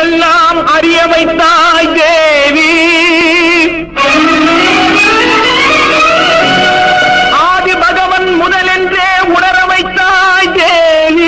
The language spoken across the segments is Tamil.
எல்லாம் அறிய வைத்தாய் தேவி ஆதி பகவன் முதலென்றே உணர வைத்தாய் தேவி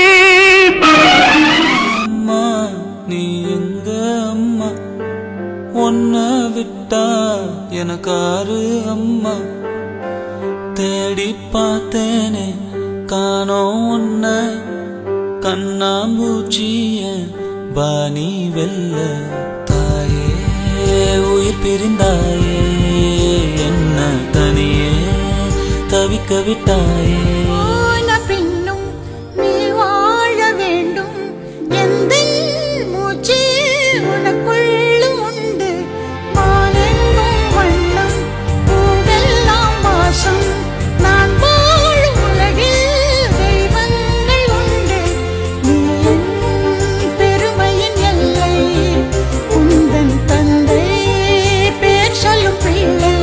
அம்மா நீ எங்க அம்மா உன்னை விட்டா எனக்காரு அம்மா தேடி பார்த்தேனே காணோம் உன்ன கண்ணாம்பூச்சிய பாணி வெல்ல தாயே உயிர் பிரிந்தாயே என்ன தனியே தவிக்க விட்டாயே போன பின்னும் நீ வாழ வேண்டும் எந்த மூச்சு உனக்குள்ளும் உண்டு வானெங்கும் வண்ணம் பூவெல்லாம் வாசம் நான் வாழும் உலகில் தெய்வங்கள் உண்டு நீ என் பெருமையின் எல்லை உந்தன் தந்தை பேர் சொல்லும் பிள்ளை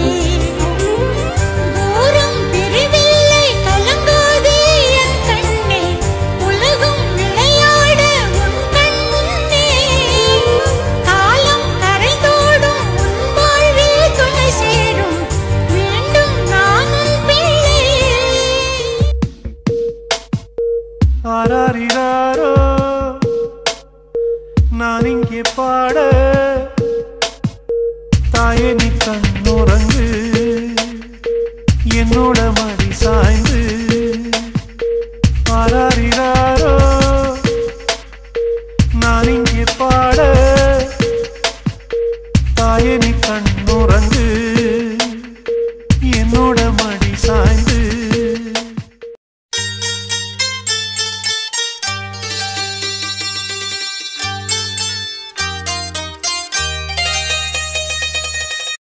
தூரம் பிரிவில்லை கலங்காதே என் கண்ணே உலகம் விளையாட உன் கண் முன்னே காலம் கரைந்தோடும் உன் வாழ்வில் துணை சேரும் மீண்டும் நான் உன் பிள்ளை ஆராரிராரோ நான் இங்கே பாட தாயே நீ கண்ணுறங்கு என்னோட